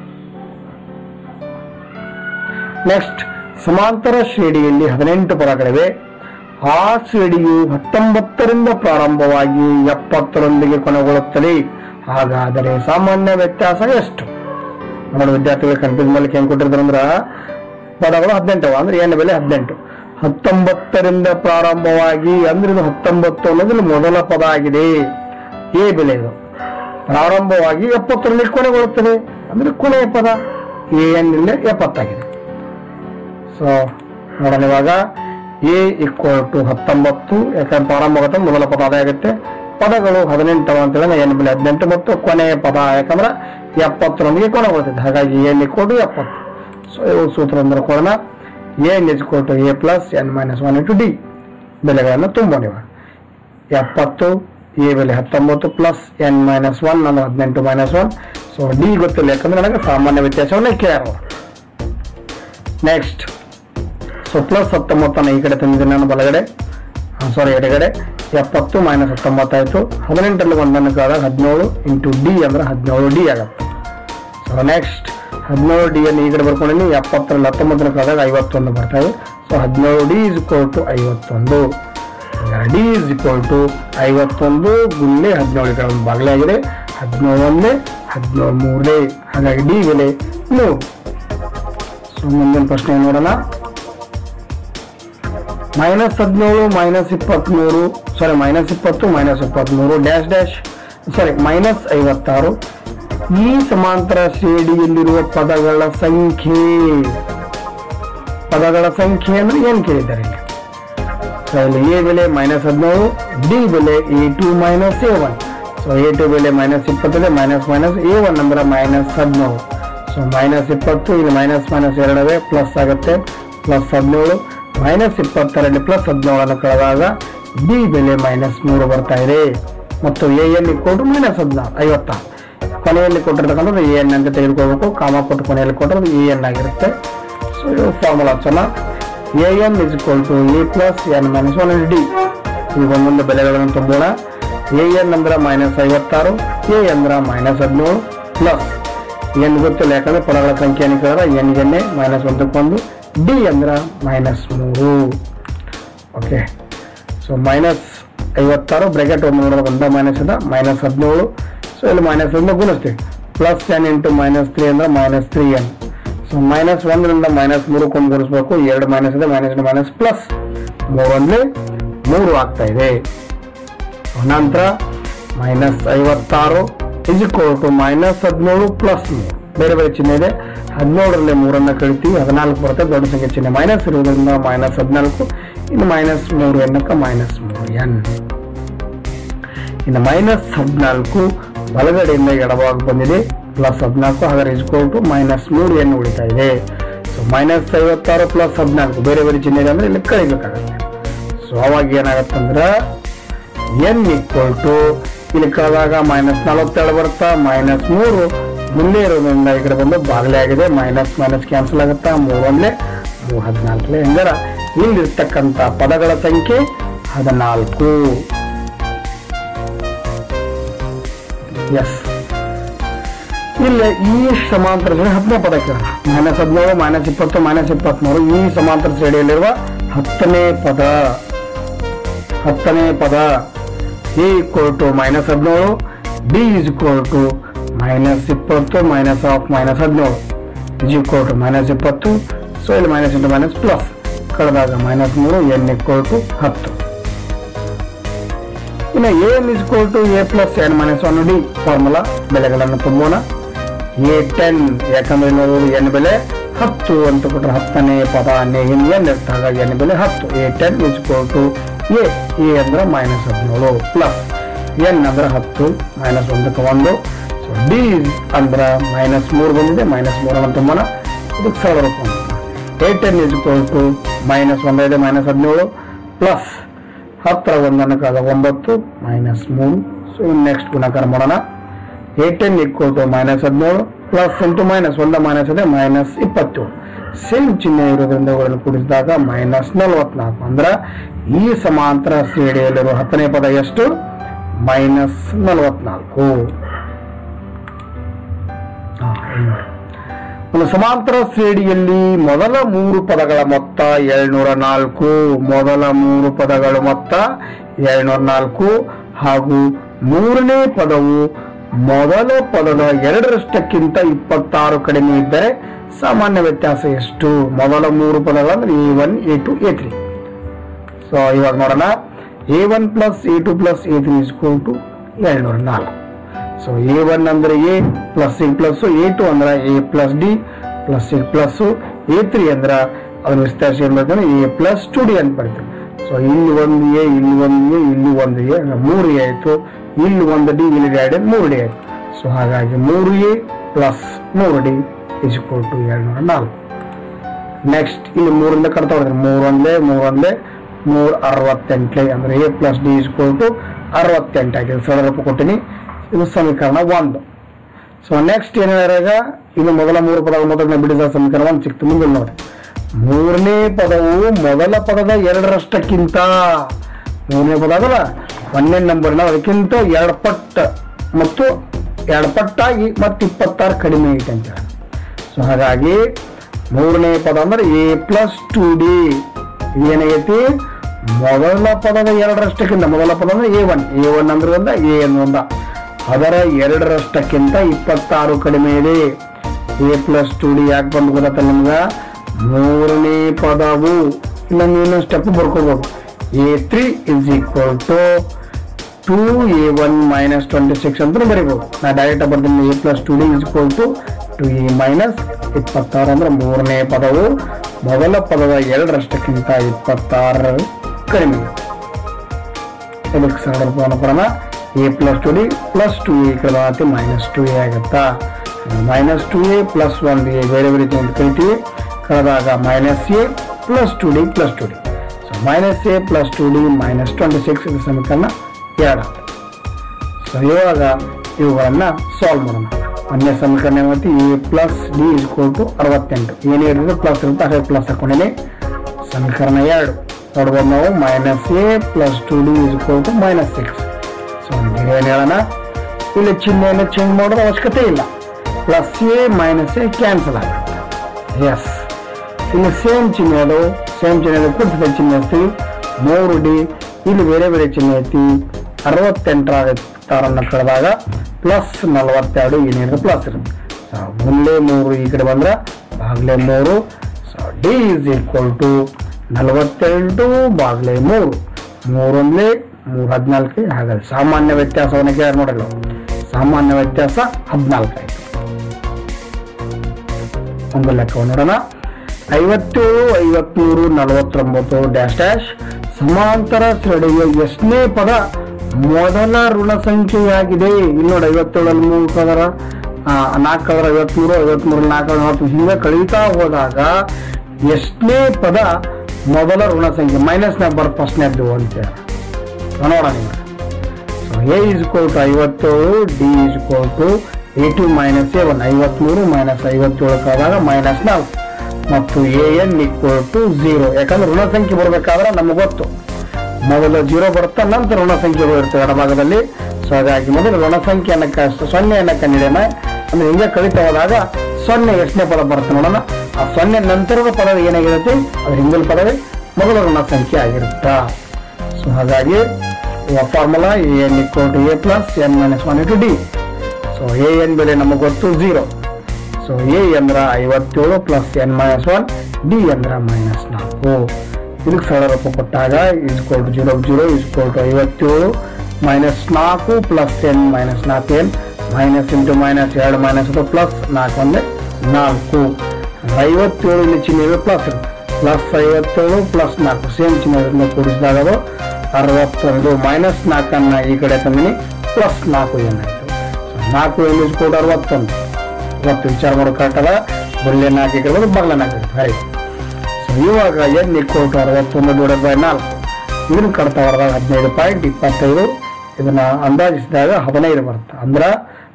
ನೆಕ್ಸ್ಟ್ ಸಮಾಂತರ ಶ್ರೇಣಿಯಲ್ಲಿ ಹದಿನೆಂಟು ಪದಗಳಿವೆ ಆ ಶ್ರೇಣಿಯು ಹತ್ತೊಂಬತ್ತರಿಂದ ಪ್ರಾರಂಭವಾಗಿ ಎಪ್ಪತ್ತರೊಂದಿಗೆ ಕೊನೆಗೊಳ್ಳುತ್ತದೆ ಹಾಗಾದರೆ ಸಾಮಾನ್ಯ ವ್ಯತ್ಯಾಸ ಎಷ್ಟು ನೋಡಿ ವಿದ್ಯಾರ್ಥಿಗಳು ಕನ್ಫ್ಯೂಸ್ ಮಾಡ್ಲಿಕ್ಕೆ ಹೆಂಗ್ ಕೊಟ್ಟಿರ್ತಾರೆ ಅಂದ್ರ ಪದಗಳು ಹದಿನೆಂಟು ಅಂದ್ರೆ ಏನ್ ಬೆಲೆ ಹದಿನೆಂಟು ಹತ್ತೊಂಬತ್ತರಿಂದ ಪ್ರಾರಂಭವಾಗಿ ಅಂದ್ರೆ ಇದು ಹತ್ತೊಂಬತ್ತು ಅನ್ನೋದು ಇಲ್ಲಿ ಮೊದಲ ಪದ ಆಗಿದೆ ಎ ಬೆಲೆ ಇದು ಪ್ರಾರಂಭವಾಗಿ ಎಪ್ಪತ್ತರಲ್ಲಿ ಕೊನೆಗೊಳ್ಳುತ್ತದೆ ಅಂದ್ರೆ ಕೊನೆಯ ಪದ ಎ ಎನ್ ಇಲ್ಲೇ ಎಪ್ಪತ್ತಾಗಿದೆ ಸೊ ನೋಡೋಣ ಇವಾಗ ಎ ಈಕ್ವಲ್ ಟು ಹತ್ತೊಂಬತ್ತು ಯಾಕಂದ್ರೆ ಪ್ರಾರಂಭ ಆಗುತ್ತೆ ಮೊದಲ ಪದ ಅದೇ ಆಗುತ್ತೆ ಪದಗಳು ಹದಿನೆಂಟು ಅಂತೇಳಿ ಎನ್ ಬೆಲೆ ಹದಿನೆಂಟು ಮತ್ತು ಕೊನೆಯ ಪದ ಯಾಕಂದ್ರೆ ಎಪ್ಪತ್ತರೊಂದಿಗೆ ಕೊನೆಗೊಳ್ತದೆ ಹಾಗಾಗಿ ಎನ್ ಈಕ್ವಲ್ ಟು ಎಪ್ಪತ್ತು ಸೊ ಇವು ಸೂತ್ರ ಅಂದ್ರೆ ಕೊಡೋಣ n is equal to a plus n minus one into d ಬೆಲೆಗಳನ್ನು ತುಂಬೋಣ ಇವಾಗ ಎಪ್ಪತ್ತು ಎ ಬೆಲೆ ಹತ್ತೊಂಬತ್ತು ಪ್ಲಸ್ ಎನ್ ಮೈನಸ್ ಒನ್ ಅಂದ್ರೆ ಹದಿನೆಂಟು ಮೈನಸ್ ಒನ್ ಸೊ ಡಿ ಗೊತ್ತಿಲ್ಲ ಯಾಕಂದ್ರೆ ನನಗೆ ಸಾಮಾನ್ಯ ವ್ಯತ್ಯಾಸವನ್ನೇ ಕೇಳೋ ನೆಕ್ಸ್ಟ್ ಸೊ ಪ್ಲಸ್ ಹತ್ತೊಂಬತ್ತನ್ನು ಈ ಕಡೆ ತಂದಿದ್ದೀನಿ ನಾನು ಬಲಗಡೆ ಸಾರಿ ಎಡಗಡೆ ಎಪ್ಪತ್ತು ಮೈನಸ್ ಹತ್ತೊಂಬತ್ತಾಯಿತು ಹದಿನೆಂಟರಲ್ಲಿ ಒಂದನ್ನು ಕಾದಾಗ ಹದಿನೇಳು ಇಂಟು ಡಿ ಅಂದ್ರೆ ಹದಿನೇಳು ಡಿ ಆಗುತ್ತೆ ಸೊ ನೆಕ್ಸ್ಟ್ ಹದಿನೇಳು ಡಿ ಅನ್ನು ಈ ಕಡೆ ಬರ್ಕೊಂಡಿನಿ ಎಪ್ಪತ್ತರಲ್ಲಿ ಹತ್ತೊಂಬತ್ತರ ಕಾದಾಗ ಐವತ್ತೊಂದು ಬರ್ತವೆ ಸೊ ಹದಿನೇಳು ಡಿ ಇಸ್ ಇಕ್ವಲ್ ಟು ಐವತ್ತೊಂದು ಡಿ ಇಸ್ ಇಕ್ವಲ್ ಟು ಐವತ್ತೊಂದು ಗುಲ್ಲೆ ಹದಿನೇಳು ಈ ಕಡೆ ಒಂದು ಬಾಗಿಲೇ ಆಗಿದೆ ಹದಿನೇಳು ಒಂದೇ ಹದಿನೇಳು ಮೂರನೇ ಹಾಗಾಗಿ ಡಿ ಬೆಲೆ ಮೂರು ಸೊ ಮುಂದಿನ ಪ್ರಶ್ನೆ ನೋಡೋಣ ಮೈನಸ್ ಹದಿನೇಳು ಮೈನಸ್ ಇಪ್ಪತ್ತ್ಮೂರು ಸಾರಿ ಮೈನಸ್ ಇಪ್ಪತ್ತು ಮೈನಸ್ ಇಪ್ಪತ್ತ್ಮೂರು ಡ್ಯಾಶ್ ಡ್ಯಾಶ್ ಸಾರಿ ಮೈನಸ್ ಐವತ್ತಾರು ಈ ಸಮಾಂತರ ಶ್ರೇಣಿಯಲ್ಲಿರುವ ಪದಗಳ ಸಂಖ್ಯೆ ಪದಗಳ ಸಂಖ್ಯೆ ಅಂದ್ರೆ ಏನ್ ಕೇಳಿದ್ದಾರೆ ಇಲ್ಲಿ ಸೊ ಇಲ್ಲಿ ಎ ಬೆಲೆ ಮೈನಸ್ ಹದಿನೇಳು ಡಿ ಬೆಲೆ a two minus a one so a two ಬೆಲೆ ಮೈನಸ್ ಇಪ್ಪತ್ತಿದೆ ಮೈನಸ್ ಮೈನಸ್ ಎ ಒನ್ ಅಂದ್ರೆ ಮೈನಸ್ ಹದಿನೇಳು ಸೊ ಮೈನಸ್ ಇಪ್ಪತ್ತು ಇಲ್ಲಿ ಮೈನಸ್ ಮೈನಸ್ ಎರಡವೇ ಪ್ಲಸ್ ಆಗುತ್ತೆ ಪ್ಲಸ್ ಹದಿನೇಳು ಮೈನಸ್ ಇಪ್ಪತ್ತೆರಡು ಪ್ಲಸ್ ಹದಿನೇಳನ್ನು ಕಳೆದಾಗ ಡಿ ಬೆಲೆ ಮೈನಸ್ ಮೂರು ಬರ್ತಾ ಇದೆ ಮತ್ತು ಎ ಎನ್ ಇಕ್ಕೋಟು ಮೈನಸ್ ಹದಿನಾರು ಐವತ್ತಾರು ಕೊನೆಯಲ್ಲಿ ಕೊಟ್ಟಿರ್ತಕ್ಕಂಥದ್ದು ಎ ಎನ್ ಅಂತ ತೆಗೆದುಕೊಳ್ಬೇಕು ಕಾಮ ಕೊಟ್ಟು ಕೊನೆಯಲ್ಲಿ ಕೊಟ್ಟರೆ ಎ ಎನ್ ಆಗಿರುತ್ತೆ ಸೊ ಇದು ಫಾರ್ಮುಲಾ ಹಚ್ಚೋಣ a n is equal to a plus n minus one d ಈಗ ಒಂದೊಂದು ಬೆಲೆಗಳನ್ನು ತುಂಬೋಣ ಎ ಎನ್ ಅಂದ್ರೆ ಮೈನಸ್ ಐವತ್ತಾರು ಎ ಅಂದ್ರೆ ಮೈನಸ್ ಹದಿನೇಳು ಪ್ಲಸ್ ಎನ್ ಗೊತ್ತಿಲ್ಲ ಯಾಕಂದ್ರೆ ಪದಗಳ ಸಂಖ್ಯೆ ಏನು ಕೇಳಿದ್ರೆ ಎನ್ ಎನ್ನೆ ಮೈನಸ್ ಒಂದಕ್ಕೊಂದು ಡಿ ಅಂದ್ರೆ ಮೈನಸ್ ಮೂರು ಓಕೆ ಸೊ ಮೈನಸ್ ಐವತ್ತಾರು ಬ್ರೆಕೆಟ್ ಒಂದು ನೋಡಿದ್ರೆ ಒಂದ ಮೈನಸ್ ಇದೆ ಮೈನಸ್ ಹದಿನೇಳು ಸೊ ಇಲ್ಲಿ ಮೈನಸ್ ಒಂದು ಗುಣಿಸ್ತೀವಿ plus n into minus three ಅಂದ್ರೆ minus three n so minus ಒಂದರಿಂದ ಮೈನಸ್ ಮೂರು ಕೊಂಡು ಗುಣಿಸ್ಬೇಕು ಎರಡು ಮೈನಸ್ ಇದೆ ಮೈನಸ್ ಮೈನಸ್ ಪ್ಲಸ್ ಮೂರೊಂದು ಮೂರು ಆಗ್ತಾ ಇದೆ ನಂತರ ಮೈನಸ್ ಐವತ್ತಾರು ಇಜಿಕೋಲ್ ಟು ಮೈನಸ್ ಹದಿನೇಳು ಪ್ಲಸ್ ಮೂರು ಬೇರೆ ಬೇರೆ ಚಿಹ್ನೆ ಇದೆ ಹದಿನೇಳರಲ್ಲಿ ಮೂರನ್ನು ಕಳಿತೀವಿ ಹದಿನಾಲ್ಕು ಬರುತ್ತೆ ದೊಡ್ಡ ಸಂಖ್ಯೆ ಚಿಹ್ನೆ ಮೈನಸ್ ಇರುವುದರಿಂದ ಮೈನಸ್ ಹದಿನಾಲ್ಕು ಇನ್ನು ಮೈನಸ್ ಮೂರು ಎನ್ನಕ್ಕೆ ಮೈನಸ್ ಮೂರು ಎನ್ ಇನ್ನು ಮೈನಸ್ ಹದಿನಾಲ್ಕು ಬಲಗಡೆಯಿಂದ ಎಡವಾಗಿ ಬಂದಿದೆ ಪ್ಲಸ್ ಹದಿನಾಲ್ಕು ಹಾಗಾದ್ರೆ ಇಸ್ಕೋಲ್ ಟು ಮೈನಸ್ ಮೂರು ಎನ್ ಉಳಿತಾ ಇದೆ ಸೊ ಮೈನಸ್ ಐವತ್ತಾರು ಪ್ಲಸ್ ಹದಿನಾಲ್ಕು ಬೇರೆ ಬೇರೆ ಚಿಹ್ನೆ ಇದೆ ಅಂದ್ರೆ ಇಲ್ಲಿ ಕಳಿಬೇಕಾಗತ್ತೆ ಸೊ ಅವಾಗ ಏನಾಗತ್ತಂದ್ರೆ ಎನ್ ಈಕ್ವಲ್ ಟು ಇಲ್ಲಿ ಕಳೆದಾಗ ಮೈನಸ್ ನಲವತ್ತೇಳು ಬರುತ್ತಾ ಮೈನಸ್ ಮೂರು ಮುಂದೆ ಇರೋದ್ರಿಂದ ಈ ಕಡೆ ಬಂದು ಬಾಗಲೇ ಆಗಿದೆ ಮೈನಸ್ ಮೈನಸ್ ಕ್ಯಾನ್ಸಲ್ ಆಗುತ್ತಾ ಮೂರು ಒಂದೇ ಮೂರು ಹದಿನಾಲ್ಕಲೇ ಎಂದರೆ ಇಲ್ಲಿರ್ತಕ್ಕಂಥ ಪದಗಳ ಸಂಖ್ಯೆ ಹದಿನಾಲ್ಕು ಎಸ್ ಇಲ್ಲಿ ಈ ಸಮಾಂತರ ಶ್ರೇಣಿ ಹತ್ತನೇ ಪದ ಕೇಳ ಮೈನಸ್ ಹದಿನೇಳು ಮೈನಸ್ ಇಪ್ಪತ್ತು ಮೈನಸ್ ಇಪ್ಪತ್ತ್ಮೂರು ಈ ಸಮಾಂತರ ಶ್ರೇಣಿಯಲ್ಲಿರುವ ಹತ್ತನೇ ಪದ ಹತ್ತನೇ ಪದ ಎ ಈಕ್ವಲ್ ಟು ಮೈನಸ್ ಹದಿನೇಳು d is equal to minus ಇಪ್ಪತ್ತು ಮೈನಸ್ ಆಫ್ ಮೈನಸ್ ಹದಿನೇಳು ಇಸ್ ಈಕ್ವಲ್ ಟು ಮೈನಸ್ ಇಪ್ಪತ್ತು ಸೊ ಇಲ್ಲಿ ಮೈನಸ್ ಇಂಟು ಮೈನಸ್ ಪ್ಲಸ್ ಕಳೆದಾಗ ಮೈನಸ್ ಮೂರು ಎನ್ ಈಕ್ವಲ್ ಟು ಹತ್ತು ಇನ್ನು n is equal to a plus n minus one d formula ಬೆಲೆಗಳನ್ನು ತುಂಬೋಣ ಎ ಟೆನ್ ಯಾಕಂದ್ರೆ ನೋಡೋದು ಎನ್ ಬೆಲೆ ಹತ್ತು ಅಂತ ಕೊಟ್ಟರೆ ಹತ್ತನೇ ಪದ ನೆ ಇನ್ ಎನ್ ಇರುತ್ತೆ ಹಾಗಾಗಿ ಎನ್ ಬೆಲೆ ಹತ್ತು a ten is equal to a a ಅಂದ್ರೆ ಮೈನಸ್ ಹದಿನೇಳು ಪ್ಲಸ್ ಎನ್ ಅಂದ್ರೆ ಹತ್ತು ಮೈನಸ್ ಒಂದಕ್ಕೆ ಒಂದು ಸೊ ಡಿ ಅಂದ್ರೆ ಮೈನಸ್ ಮೂರು ಬಂದಿದೆ ಮೈನಸ್ ಮೂರನ್ನು ತುಂಬೋಣ ಇದಕ್ಕೆ ಸಾವಿರ ರೂಪಾಯಿ a ten is equal to minus ಒಂದೈದು ಮೈನಸ್ ಹದಿನೇಳು ಪ್ಲಸ್ ಹತ್ತರ ಒಂದನ್ನು ಕಾದ ಒಂಬತ್ತು ಮೈನಸ್ ಮೂರು ಸೊ ನೆಕ್ಸ್ಟ್ ಗುಣಾಕಾರ ಮಾಡೋಣ ಏಟ್ ಎನ್ ಈಕ್ವಲ್ ಟು ಮೈನಸ್ ಹದಿನೇಳು ಪ್ಲಸ್ ಇಂಟು ಮೈನಸ್ ಒಂದ ಮೈನಸ್ ಇದೆ ಮೈನಸ್ ಇಪ್ಪತ್ತೇಳು ಸೇಮ್ ಚಿಹ್ನೆ ಇರೋದ್ರಿಂದ ಇವುಗಳನ್ನು ಕೂಡಿಸಿದಾಗ ಮೈನಸ್ ನಲವತ್ನಾಲ್ಕು ಅಂದ್ರೆ ಈ ಸಮಾಂತರ ಶ್ರೇಣಿಯಲ್ಲಿರುವ ಹತ್ತನೇ ಪದ ಎಷ್ಟು ಮೈನಸ್ ನಲವತ್ನಾಲ್ಕು ಹಾ, ಇಲ್ಲಿ ನೋಡಿ. ಒಂದು ಸಮಾಂತರ ಶ್ರೇಣಿಯಲ್ಲಿ ಮೊದಲ ಮೂರು ಪದಗಳ ಮೊತ್ತ ಏಳ್ನೂರ ನಾಲ್ಕು ಮೊದಲ ಮೂರು ಪದಗಳ ಮೊತ್ತ ಏಳ್ನೂರ ನಾಲ್ಕು ಹಾಗೂ ಮೂರನೇ ಪದವು ಮೊದಲ ಪದದ ಎರಡರಷ್ಟಕ್ಕಿಂತ ಇಪ್ಪತ್ತಾರು ಕಡಿಮೆ ಇದ್ದರೆ ಸಾಮಾನ್ಯ ವ್ಯತ್ಯಾಸ ಎಷ್ಟು ಮೊದಲ ಮೂರು ಪದಗಳಂದ್ರೆ a one a two a three so ಇವಾಗ ನೋಡೋಣ a one plus a two plus a three is equal to ಏಳ್ನೂರ ನಾಲ್ಕು ಸೊ ಎ ಒನ್ ಅಂದ್ರೆ a plus c plus a two ಅಂದ್ರೆ a plus d plus c plus a three ಅಂದ್ರೆ ಅದನ್ನ ವಿಸ್ತರಿಸಿ ಏನ್ ಬರ್ತದೆ ಎ ಪ್ಲಸ್ ಟು ಡಿ ಅಂತ ಬರ್ತದೆ ಸೊ ಇಲ್ಲಿ ಒಂದು ಎ ಇಲ್ಲಿ ಒಂದು ಎ ಇಲ್ಲಿ ಒಂದು ಎ ಮೂರು ಎ ಆಯ್ತು ಇಲ್ಲಿ ಒಂದು ಡಿ ಇಲ್ಲಿ ಎರಡು ಮೂರು ಡಿ ಆಯ್ತು ಸೊ ಹಾಗಾಗಿ ಮೂರು ಎ ಪ್ಲಸ್ ಮೂರು ಡಿ ಇಸ್ ಟು ಏಳ್ನೂರ ನಾಲ್ಕು ನೆಕ್ಸ್ಟ್ ಇಲ್ಲಿ ಮೂರಿಂದ ಕಟ್ತಾ ಹೋದ್ರೆ ಮೂರೊಂದೇ ಮೂರೊಂದೇ ಮೂರ್ ಅರವತ್ತೆಂಟ್ಲೆ ಅಂದ್ರೆ a plus d is to ಅರವತ್ತೆಂಟು ಆಗಿದೆ ಸರಳ ರೂಪ ಕೊಟ್ಟಿನಿ ಇದು ಸಮೀಕರಣ ಒಂದು ಸೊ ನೆಕ್ಸ್ಟ್ ಏನು ಹೇಳಿದಾಗ ಇದು ಮೊದಲ ಮೂರು ಪದಗಳು ಮೊದಲನೇ ಬಿಡಿದ ಸಮೀಕರಣ ಒಂದು ಸಿಕ್ತು ಮುಂದೆ ನೋಡಿ ಮೂರನೇ ಪದವು ಮೊದಲ ಪದದ ಎರಡರಷ್ಟಕ್ಕಿಂತ ಮೂರನೇ ಪದ ಅದಲ್ಲ ಒಂದನೇ ನಂಬರ್ನ ಅದಕ್ಕಿಂತ ಎರಡು ಪಟ್ಟು ಮತ್ತು ಎರಡು ಪಟ್ಟಾಗಿ ಮತ್ತು ಇಪ್ಪತ್ತಾರು ಕಡಿಮೆ ಐತೆ ಅಂತ ಹೇಳಿ ಸೊ ಹಾಗಾಗಿ ಮೂರನೇ ಪದ ಅಂದ್ರೆ ಎ ಪ್ಲಸ್ ಟು ಡಿ ಏನಾಗೈತಿ ಮೊದಲ ಪದದ ಎರಡರಷ್ಟಕ್ಕಿಂತ ಮೊದಲ ಪದ ಅಂದ್ರೆ ಎ ಒನ್ ಎ ಒನ್ ಅಂದ್ರೆ ಒಂದ ಎ ಎನ್ ಒಂದ ಅದರ ಎರಡರಷ್ಟಕ್ಕಿಂತ ಇಪ್ಪತ್ತಾರು ಕಡಿಮೆ ಇದೆ ಎ ಪ್ಲಸ್ ಟು ಡಿ ಯಾಕೆ ಬಂದು ಗೊತ್ತ ನಮ್ಗೆ ಮೂರನೇ ಪದವು ಇಲ್ಲ ನೀನು ಸ್ಟೆಪ್ ಬರ್ಕೋಬಹುದು a three is equal to two a one minus twenty six ಅಂತ ಬರೀಬಹುದು ನಾ ಡೈರೆಕ್ಟ್ ಬರ್ತೀನಿ a plus two d is equal to two a minus ಇಪ್ಪತ್ತಾರು ಅಂದ್ರೆ ಮೂರನೇ ಪದವು ಮೊದಲ ಪದದ ಎರಡರಷ್ಟಕ್ಕಿಂತ ಇಪ್ಪತ್ತಾರು ಕಡಿಮೆ ಇದಕ್ಕೆ ಸರಳ ರೂಪವನ್ನು ಕೊಡೋಣ a plus two d plus two a ಕಲವಾತಿ ಮೈನಸ್ ಟು ಎ ಆಗುತ್ತಾ minus two a plus one a ಬೇರೆ ಬೇರೆ ರೀತಿ ಅಂತ ಕರಿತೀವಿ ಕಳೆದಾಗ minus a plus two d plus two d so minus a plus two d minus twenty six ಇದು ಸಮೀಕರಣ ಎರಡು ಸೊ ಇವಾಗ ಇವುಗಳನ್ನು ಸಾಲ್ವ್ ಮಾಡೋಣ ಒಂದನೇ ಸಮೀಕರಣ ಏನಾಗುತ್ತೆ a plus d is equal to ಅರವತ್ತೆಂಟು ಏನೇ ಇರುತ್ತೆ ಪ್ಲಸ್ ಇರುತ್ತೆ ಅದೇ ಪ್ಲಸ್ ಹಾಕೊಂಡಿನಿ ಸಮೀಕರಣ ಎರಡು ನೋಡ್ಬೋದು ನಾವು minus a plus two d is equal to minus six so ಏನು ಹೇಳೋಣ ಇಲ್ಲಿ ಚಿಹ್ನೆಯನ್ನು ಚೇಂಜ್ ಮಾಡೋದು ಅವಶ್ಯಕತೆ ಇಲ್ಲ plus a minus a cancel ಆಗುತ್ತೆ ಎಸ್ ಇಲ್ಲಿ ಸೇಮ್ ಚಿಹ್ನೆ ಅದು ಸೇಮ್ ಚಿಹ್ನೆ ಅದು ಕುರಿತ ಚಿಹ್ನೆ ಹಚ್ತೀವಿ ಮೂರು ಡಿ ಇಲ್ಲಿ ಬೇರೆ ಬೇರೆ ಚಿಹ್ನೆ ಐತಿ ಅರವತ್ತೆಂಟರ ತಾರನ್ನು ಕಳೆದಾಗ ಪ್ಲಸ್ ನಲವತ್ತೆರಡು ಏನೇನು ಪ್ಲಸ್ ಇರುತ್ತೆ ಸೊ ಮುಂದೆ ಮೂರು ಈ ಕಡೆ ಬಂದ್ರೆ ಬಾಗ್ಲೆ ಮೂರು so d is equal to ನಲವತ್ತೆಂಟು ಬಾಗ್ಲೆ ಮೂರು ಮೂರೊಂದ್ಲೆ ಮೂರು ಹದಿನಾಲ್ಕು ಹಾಗಾದ್ರೆ ಸಾಮಾನ್ಯ ವ್ಯತ್ಯಾಸವನ್ನು ಕೇಳಿ ನೋಡಲ್ಲ ಸಾಮಾನ್ಯ ವ್ಯತ್ಯಾಸ ಹದಿನಾಲ್ಕು ಆಯ್ತು ಒಂದು ಲೆಕ್ಕವನ್ನು ನೋಡೋಣ ಐವತ್ತೇಳು ಐವತ್ಮೂರು ನಲವತ್ತೊಂಬತ್ತು ಡ್ಯಾಶ್ ಡ್ಯಾಶ್ ಸಮಾಂತರ ಶ್ರೇಣಿಯ ಎಷ್ಟನೇ ಪದ ಮೊದಲ ಋಣ ಸಂಖ್ಯೆಯಾಗಿದೆ ಇಲ್ಲಿ ನೋಡಿ ಐವತ್ತೇಳಲ್ಲಿ ಮೂರು ಪದರ ನಾಲ್ಕು ಕದರ ಐವತ್ಮೂರು ಐವತ್ಮೂರು ನಾಲ್ಕು ನಲವತ್ತು ಹಿಂಗೆ ಕಳೀತಾ ಹೋದಾಗ ಎಷ್ಟನೇ ಪದ ಮೊದಲ ಋಣ ಸಂಖ್ಯೆ ಮೈನಸ್ನಾಗ ಬರ್ ಫಸ್ಟ್ನೇದ್ದು ಅಂತೇಳಿ ನೋಡೋಣ ನೀವು ಸೊ ಎ ಇಸ್ ಟು ಐವತ್ತೇಳು d is to a two minus a one ಐವತ್ಮೂರು ಮೈನಸ್ ಐವತ್ತೇಳಕ್ಕೆ ಆದಾಗ ಮೈನಸ್ ನಾಲ್ಕು ಮತ್ತು a n equal to zero ಯಾಕಂದ್ರೆ ಋಣ ಸಂಖ್ಯೆ ಬರಬೇಕಾದ್ರೆ ನಮಗೆ ಗೊತ್ತು ಮೊದಲು ಜೀರೋ ಬರುತ್ತೆ ನಂತರ ಋಣ ಸಂಖ್ಯೆಗಳು ಇರ್ತವೆ ಎಡಭಾಗದಲ್ಲಿ ಸೊ ಹಾಗಾಗಿ ಮೊದಲು ಋಣ ಸಂಖ್ಯೆಯನ್ನು ಕ ಸೊನ್ನೆಯನ್ನು ಕಂಡಿಡಿಯೋಣ ಅಂದ್ರೆ ಹಿಂಗೆ ಕಲಿತಾ ಹೋದಾಗ ಸೊನ್ನೆ ಎಷ್ಟನೇ ಪದ ಬರುತ್ತೆ ನೋಡೋಣ ಆ ಸೊನ್ನೆ ನಂತರದ ಪದ ಏನಾಗಿರುತ್ತೆ ಅದ್ರ ಹಿಂದಿನ ಪದವೇ ಮೊದಲ ಋಣ ಸಂಖ್ಯೆ ಆಗಿರುತ್ತಾ ಸೊ ಹಾಗಾಗಿ formula a n equal to a plus n minus one to d so a n ಬೆಲೆ ನಮಗೆ ಗೊತ್ತು ಝೀರೋ ಸೊ ಎ ಅಂದ್ರೆ ಐವತ್ತೇಳು plus n minus one d ಅಂದ್ರೆ ಮೈನಸ್ ನಾಲ್ಕು ಇದಕ್ಕೆ ಸರಳ ರೂಪ ಕೊಟ್ಟಾಗ is equal to zero zero is equal to ಐವತ್ತೇಳು ಮೈನಸ್ ನಾಲ್ಕು ಪ್ಲಸ್ ಎನ್ ಮೈನಸ್ ನಾಲ್ಕು ಎನ್ ಮೈನಸ್ ಇಂಟು ಮೈನಸ್ ಎರಡು ಮೈನಸ್ ಪ್ಲಸ್ ನಾಲ್ಕು ಒಂದೇ ನಾಲ್ಕು ಐವತ್ತೇಳು ಇಲ್ಲಿ ಚಿಹ್ನೆ ಪ್ಲಸ್ ಇರುತ್ತೆ ಪ್ಲಸ್ ಐವತ್ತೇಳು ಪ್ಲಸ್ ನಾಲ್ಕು ಸೇಮ್ ಚಿಹ್ನೆ ಕೂಡಿಸಿದಾಗ ಅದು ಅರವತ್ತೊಂದು ಮೈನಸ್ ನಾಲ್ಕನ್ನ ಈ ಕಡೆ ತಂದಿನಿ ಪ್ಲಸ್ ನಾಲ್ಕು ಏನಾಯ್ತು ಸೊ ನಾಲ್ಕು ಏನು ಇಸ್ಕೊಂಡು ಅರವತ್ತೊಂದು ಇವತ್ತು ವಿಚಾರ ಮಾಡೋ ಕರೆಕ್ಟ್ ಅದ ಬುಲ್ಲೆ ನಾಲ್ಕು ಇರ್ಬೋದು ಬಗ್ಲ ನಾಲ್ಕು ಇರ್ತದೆ ಹರಿ ಸೊ ಇವಾಗ ಎನ್ ಇಕ್ವಲ್ ಟು ಅರವತ್ತೊಂದು ಡಿವೈಡ್ ಬೈ ನಾಲ್ಕು ಇದನ್ನು ಕಡ್ತಾ ಹೊರದಾಗ ಹದಿನೈದು ಪಾಯಿಂಟ್ ಇಪ್ಪತ್ತೈದು ಇದನ್ನ ಅಂದಾಜಿಸಿದಾಗ ಹದಿನೈದು ಬರುತ್ತೆ ಅಂದ್ರೆ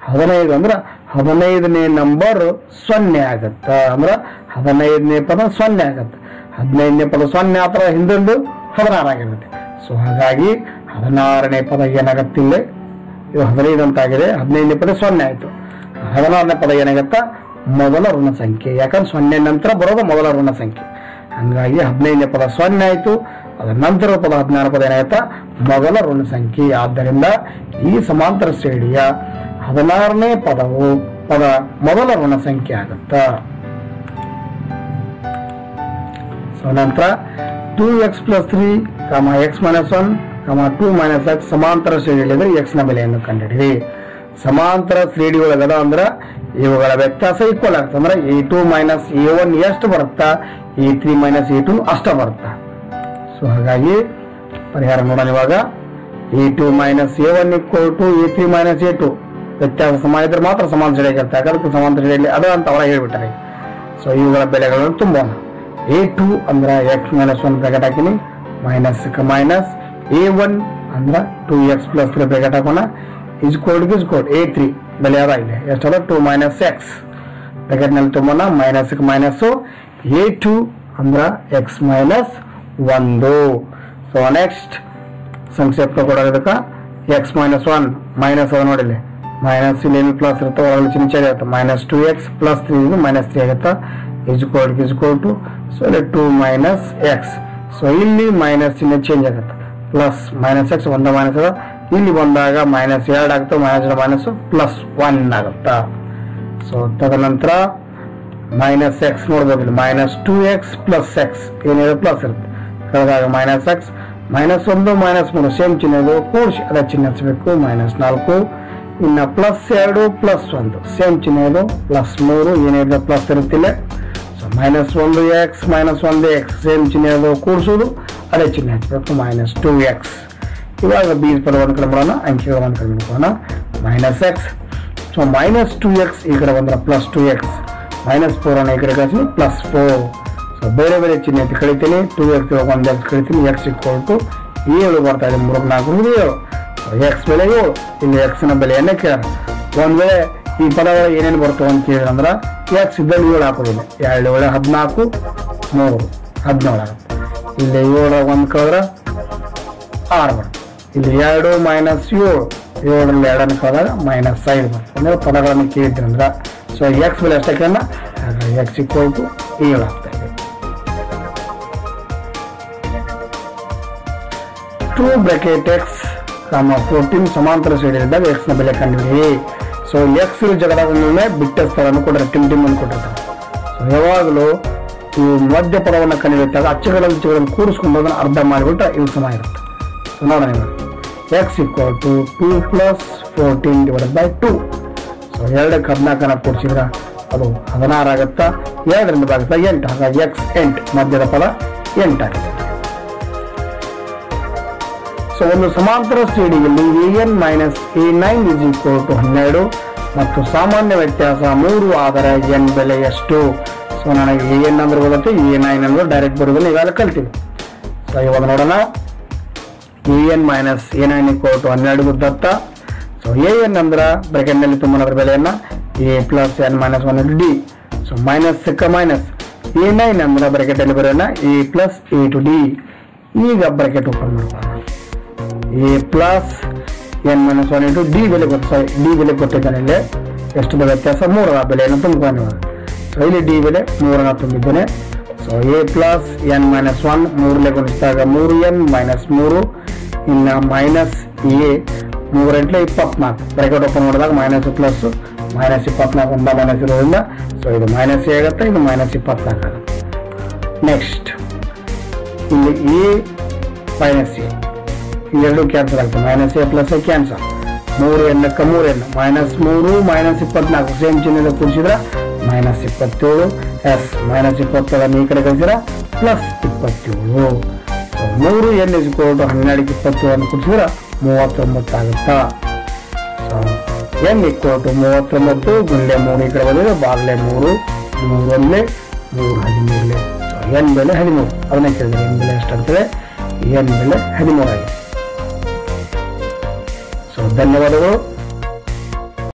ಹದಿನೈದು ಅಂದ್ರೆ ಹದಿನೈದನೇ ನಂಬರ್ ಸೊನ್ನೆ ಆಗತ್ತ ಅಂದ್ರೆ ಹದಿನೈದನೇ ಪದ ಸೊನ್ನೆ ಆಗತ್ತೆ ಹದಿನೈದನೇ ಪದ ಸೊನ್ನೆ ಆ ಥರ ಹಿಂದೊಂದು ಹದಿನಾರು ಆಗಿರುತ್ತೆ ಸೊ ಹಾಗಾಗಿ ಹದಿನಾರನೇ ಪದ ಏನಾಗತ್ತಿಲ್ಲ ಇದು ಹದಿನೈದು ಅಂತ ಆಗಿದೆ ಹದಿನೈದನೇ ಪದ ಸೊನ್ನೆ ಆಯಿತು ಹದಿನಾರನೇ ಪದ ಏನಾಗತ್ತ ಮೊದಲ ಋಣ ಸಂಖ್ಯೆ ಯಾಕಂದ್ರೆ ಸೊನ್ನೆ ನಂತರ ಬರೋದು ಮೊದಲ ಋಣ ಸಂಖ್ಯೆ ಹಂಗಾಗಿ ಹದಿನೈದನೇ ಪದ ಸೊನ್ನೆ ಆಯಿತು ಅದರ ನಂತರ ಪದ ಹದಿನಾರು ಪದ ಏನಾಯ್ತಾ ಮೊದಲ ಋಣ ಸಂಖ್ಯೆ ಆದ್ದರಿಂದ ಈ ಸಮಾಂತರ ಶ್ರೇಣಿಯ ಹದಿನಾರನೇ ಪದವು ಪದ ಮೊದಲ ಋಣ ಸಂಖ್ಯೆ ಆಗುತ್ತ ಸೊ ನಂತರ two x plus three comma x minus one comma two minus x ಸಮಾಂತರ ಶ್ರೇಣಿಯಲ್ಲಿದ್ರೆ ಎಕ್ಸ್ ನ ಬೆಲೆಯನ್ನು ಕಂಡುಹಿಡಿರಿ ಸಮಾಂತರ ಶ್ರೇಣಿ ಒಳಗದ ಅಂದ್ರೆ ಇವುಗಳ ವ್ಯತ್ಯಾಸ ಈಕ್ವಲ್ ಆಗ್ತದೆ ಅಂದ್ರೆ a two minus a one ಎಷ್ಟು ಬರುತ್ತಾ a three minus a two ಅಷ್ಟ ಬರುತ್ತಾ ಸೊ ಹಾಗಾಗಿ ಪರಿಹಾರ ನೋಡೋಣ ಇವಾಗ a two minus a one equal to a three minus a two ವ್ಯತ್ಯಾಸ ಸಮ ಇದ್ರೆ ಮಾತ್ರ ಸಮಾನ ಶ್ರೇಣಿ ಇರುತ್ತೆ ಅದಕ್ಕೆ ಸಮಾಂತರ ಶ್ರೇಣಿಯಲ್ಲಿ ಅದು ಅಂತ ಅವರ ಹೇಳ್ಬಿಟ್ಟಾರೆ ಸೊ ಇವುಗಳ ಬೆಲೆಗಳನ್ನು ತುಂಬೋಣ ಎ ಟು ಅಂದ್ರೆ ಎಕ್ಸ್ ಮೈನಸ್ ಒನ್ ಬ್ರಾಕೆಟ್ ಹಾಕಿನಿ ಮೈನಸ್ ಮೈನಸ್ ಎ ಒನ್ ಅಂದ್ರೆ two x plus three bracket ಹಾಕೋಣ is equal is equal a three ಬೆಲೆ ಅದಾಗಿದೆ ಎಷ್ಟದ ಟೂ ಮೈನಸ್ ಎಕ್ಸ್ ಬ್ರಾಕೆಟ್ನಲ್ಲಿ ತುಂಬೋಣ ಮೈನಸ್ ಮೈನಸ್ ಎ ಟು ಅಂದ್ರೆ ಎಕ್ಸ್ ಮೈನಸ್ ಒಂದು ಸೊ ನೆಕ್ಸ್ಟ್ ಸಂಕ್ಷೇಪ ಕೊಡೋದಕ್ಕೆ ಎಕ್ಸ್ ಮೈನಸ್ ಒನ್ ಮೈನಸ್ ಅದ ನೋಡಿಲ್ಲಿ ಮೈನಸ್ ಇಲ್ಲಿ ಏನು ಪ್ಲಸ್ ಇರುತ್ತೆ ಒಳಗೆ ಚಿನ್ನ ಚೇಂಜ್ ಆಗುತ್ತೆ minus two x plus three minus three ಆಗುತ್ತೆ is equal is equal to so ಇಲ್ಲಿ ಟು ಮೈನಸ್ ಎಕ್ಸ್ ಸೊ ಇಲ್ಲಿ ಮೈನಸ್ ಚಿಹ್ನೆ ಚೇಂಜ್ ಆಗುತ್ತೆ ಪ್ಲಸ್ ಮೈನಸ್ ಎಕ್ಸ್ ಒಂದ ಮೈನಸ್ ಅದ ಇಲ್ಲಿ ಬಂದಾಗ ಮೈನಸ್ ಎರಡು ಆಗುತ್ತೆ ಮೈನಸ್ ಮೈನಸ್ ಪ್ಲಸ್ ಒನ್ ಆಗುತ್ತಾ ಸೊ ತದನಂತರ ಮೈನಸ್ ಎಕ್ಸ್ ನೋಡ್ಬೋದು ಇಲ್ಲಿ minus two x plus x ಏನಿದೆ ಪ್ಲಸ್ ಇರುತ್ತೆ ಕಳೆದಾಗ ಮೈನಸ್ ಎಕ್ಸ್ ಮೈನಸ್ ಒಂದು ಮೈನಸ್ ಮೂರು ಸೇಮ್ ಚಿಹ್ನೆ ಇದು ಕೂಡಿಸಿ ಅದೇ ಚಿಹ್ನೆ ಹಚ್ಚಬೇಕು ಮೈನಸ್ ನಾಲ್ಕು ಇನ್ನು ಪ್ಲಸ್ ಎರಡು ಪ್ಲಸ್ ಒಂದು ಸೇಮ್ ಚಿಹ್ನೆ ಇದು ಪ್ಲಸ್ ಮೂರು ಏನಿದೆ ಪ್ಲಸ್ ಇರುತ್ತಿಲ್ಲ ಸೊ ಮೈನಸ್ ಒಂದು ಎಕ್ಸ್ ಮೈನಸ್ ಒಂದು ಎಕ್ಸ್ ಸೇಮ್ ಚಿಹ್ನೆ ಅದು ಕೂಡಿಸೋದು ಅದೇ ಚಿಹ್ನೆ ಹಚ್ಚಬೇಕು ಮೈನಸ್ ಟು ಎಕ್ಸ್ ಇವಾಗ ಬೀಜ ಪದವನ್ನು ಕಡಿಮೆ ಮಾಡೋಣ ಅಂಕಿಗಳನ್ನು ಕಡಿಮೆ ಮಾಡೋಣ minus x so minus two x ಈ ಕಡೆ ಬಂದ್ರೆ plus two x minus four ಅನ್ನ ಈ ಕಡೆ ಕಳಿಸ್ತೀನಿ ಪ್ಲಸ್ ಫೋರ್ ಸೊ ಬೇರೆ ಬೇರೆ ಚಿಹ್ನೆ ಅಂತ ಕಳಿತೀನಿ ಟು ಎಕ್ಸ್ ಒಂದು ಎಕ್ಸ್ ಕಳಿತೀನಿ ಎಕ್ಸ್ ಇಕ್ವಲ್ ಟು ಏಳು ಬರ್ತಾ ಇದೆ ಮೂರು ನಾಲ್ಕು ಮೂರು ಏಳು ಎಕ್ಸ್ ಬೆಲೆ ಏಳು ಇಲ್ಲಿ ಎಕ್ಸ್ನ ಬೆಲೆಯನ್ನೇ ಕೇಳ ಒಂದು ವೇಳೆ ಈ ಪದಗಳು ಏನೇನು ಬರ್ತವೆ ಅಂತ ಕೇಳಿದ್ರೆ ಎಕ್ಸ್ ಇದ್ದಲ್ಲಿ ಏಳು ಹಾಕೋದಿಲ್ಲ ಎರಡು ಏಳು ಹದಿನಾಲ್ಕು ಮೂರು ಹದಿನೇಳು ಆಗುತ್ತೆ ಇಲ್ಲಿ ಏಳು ಒಂದು ಕಳೆದ್ರೆ ಆರು ಬರುತ್ತೆ ಇಲ್ಲಿ ಎರಡು ಮೈನಸ್ ಏಳು ಏಳರಲ್ಲಿ ಎರಡನ್ನು ಕಳೆದಾಗ ಮೈನಸ್ ಐದು ಬರುತ್ತೆ ಅಂದರೆ ಪದಗಳನ್ನು ಕೇಳಿದ್ರಿ ಅಂದ್ರೆ ಸೊ ಎಕ್ಸ್ ಬೆಲೆ ಎಷ್ಟಕ್ಕೆ ಹಾಗಾಗಿ ಎಕ್ಸ್ ಇಕ್ವಲ್ ಟು ಏಳು ಆಗ್ತಾ ಇದೆ two bracket x comma fourteen ಸಮಾಂತರ ಶ್ರೇಣಿಯಿದ್ದಾಗ ಎಕ್ಸ್ ನ ಬೆಲೆ ಕಂಡಿರಿ ಸೊ ಎಕ್ಸ್ ಜಗಡಾದ ಬಿಟ್ಟ ಸ್ಥಳವನ್ನು ಕೊಟ್ಟರೆ ಟಿಮ್ ಟಿಮ್ ಅನ್ನು ಕೊಟ್ಟಿರ್ತಾರೆ ಸೊ ಯಾವಾಗಲೂ ಈ ಮಧ್ಯ ಪದವನ್ನು ಕಂಡಿರುತ್ತಾಗ ಅಚ್ಚುಗಳನ್ನು ಅಚ್ಚುಗಳನ್ನು ಕೂಡಿಸ್ಕೊಂಡು ಅದನ್ನು ಅರ್ಧ ಮಾಡಿಬಿಟ್ರೆ ಇವು ಸಮ ಇರುತ್ತೆ ಸೊ ನೋಡೋಣ ಇವಾಗ x equal to two plus fourteen divided by two so ಎರಡಕ್ಕೆ ಹದಿನಾಲ್ಕನ್ನ ಕೂಡಿಸಿದ್ರೆ ಅದು ಹದಿನಾರು ಆಗುತ್ತಾ ಎರಡರಿಂದ ಭಾಗಿಸ್ತಾ ಎಂಟು ಹಾಗಾಗಿ ಎಕ್ಸ್ ಎಂಟು ಮಧ್ಯದ ಪದ ಎಂಟಾಗುತ್ತೆ ಸೊ ಒಂದು ಸಮಾಂತರ ಶ್ರೇಣಿಯಲ್ಲಿ a n minus a nine is equal to ಹನ್ನೆರಡು ಮತ್ತು ಸಾಮಾನ್ಯ ವ್ಯತ್ಯಾಸ ಮೂರು ಆದರೆ ಎನ್ ಬೆಲೆ ಎಷ್ಟು ಸೊ ನನಗೆ ಎ ಎನ್ ಅಂದ್ರೆ ಗೊತ್ತೆ ಎ ನೈನ್ ಅಂದ್ರೆ ಡೈರೆಕ್ಟ್ ಬರೋದನ್ನ ಇವೆಲ್ಲ ಕಲ್ತೀವಿ ಸೊ ಇವಾಗ ನೋಡೋಣ a n minus a nine equal to ಹನ್ನೆರಡು ದತ್ತ ಸೊ ಎ ಎನ್ ಅಂದ್ರೆ ಬ್ರೆಕೆಟ್ನಲ್ಲಿ ತುಂಬನದ್ರ ಬೆಲೆಯನ್ನು a plus n minus one d so minus ಸಿಕ್ಕ ಮೈನಸ್ ಎ ನೈನ್ ಅಂದ್ರೆ ಬ್ರೆಕೆಟಲ್ಲಿ ಬರೋಣ a plus a two d ಈಗ ಬ್ರೆಕೆಟ್ ಓಪನ್ ಮಾಡೋಣ a plus n minus one into d ಬೆಲೆ ಕೊಟ್ಟು ಸಾರಿ ಡಿ ಬೆಲೆ ಕೊಟ್ಟಿದ್ದಾನೆ ಇಲ್ಲಿ ಎಷ್ಟು ಬೆಲೆ ವ್ಯತ್ಯಾಸ ಮೂರರ ಬೆಲೆಯನ್ನು ತುಂಬಿದ್ದಾನೆ ಇವಾಗ ಸೊ ಇಲ್ಲಿ ಡಿ ಬೆಲೆ ಮೂರನ್ನ ತುಂಬಿದ್ದಾನೆ so a plus n minus one ಮೂರಲೆ ಗುಣಿಸಿದಾಗ ಮೂರು ಎನ್ ಮೈನಸ್ ಮೂರು ಇನ್ನು ಮೈನಸ್ ಎ ಮೂರೆಂಟ್ಲೆ ಇಪ್ಪತ್ನಾಲ್ಕು ಬ್ರಾಕೆಟ್ ಓಪನ್ ಮಾಡಿದಾಗ ಮೈನಸ್ ಪ್ಲಸ್ ಮೈನಸ್ ಇಪ್ಪತ್ನಾಲ್ಕು ಒಂದ ಮೈನಸ್ ಇರೋದ್ರಿಂದ ಸೊ ಇದು ಮೈನಸ್ ಎ ಆಗುತ್ತೆ ಇದು ಮೈನಸ್ ಇಪ್ಪತ್ನಾಲ್ಕು ಆಗುತ್ತೆ ನೆಕ್ಸ್ಟ್ ಇಲ್ಲಿ ಎ ಮೈನಸ್ ಎ ಇವೆರಡು ಕ್ಯಾನ್ಸಲ್ ಆಗ್ತದೆ minus a plus a cancel ಮೂರು ಎಣ್ಣಕ್ಕೆ ಮೂರು ಎಣ್ಣೆ ಮೈನಸ್ ಮೂರು ಮೈನಸ್ ಇಪ್ಪತ್ನಾಲ್ಕು ಸೇಮ್ ಚಿಹ್ನೆ ಕೂಡಿಸಿದ್ರೆ ಮೈನಸ್ ಇಪ್ಪತ್ತೇಳು ಎಸ್ ಮೈನಸ್ ಇಪ್ಪತ್ತೇಳನ್ನು ಈ ಕಡೆ ಕಳಿಸಿದ್ರೆ ಪ್ಲಸ್ ಇಪ್ಪತ್ತೇಳು ಸೊ ಮೂರು ಎನ್ ಇಸ್ ಟು ಹನ್ನೆರಡಕ್ಕೆ ಇಪ್ಪತ್ತೇಳನ್ನು ಕೂಡಿಸಿದ್ರೆ ಮೂವತ್ತೊಂಬತ್ತು ಆಗುತ್ತಾ ಸೊ ಎನ್ ಇಕ್ವಲ್ ಟು ಮೂವತ್ತೊಂಬತ್ತು ಗುಂಡ್ಲೆ ಮೂರು ಈ ಕಡೆ ಬಂದಿದೆ ಬಾಗ್ಲೆ ಮೂರು ಮೂರಲ್ಲೇ ಮೂರು ಹದಿಮೂರಲೆ ಸೊ ಎನ್ ಬೆಲೆ ಹದಿಮೂರು ಅದನ್ನೇ ಕೇಳಿದ್ರೆ ಎನ್ ಬೆಲೆ ಎಷ್ಟು ಅಂತೇಳಿ ಎನ್ ಬೆಲೆ ಹದಿಮೂರು ಆಗಿದೆ ಸೊ ಧನ್ಯವಾದಗಳು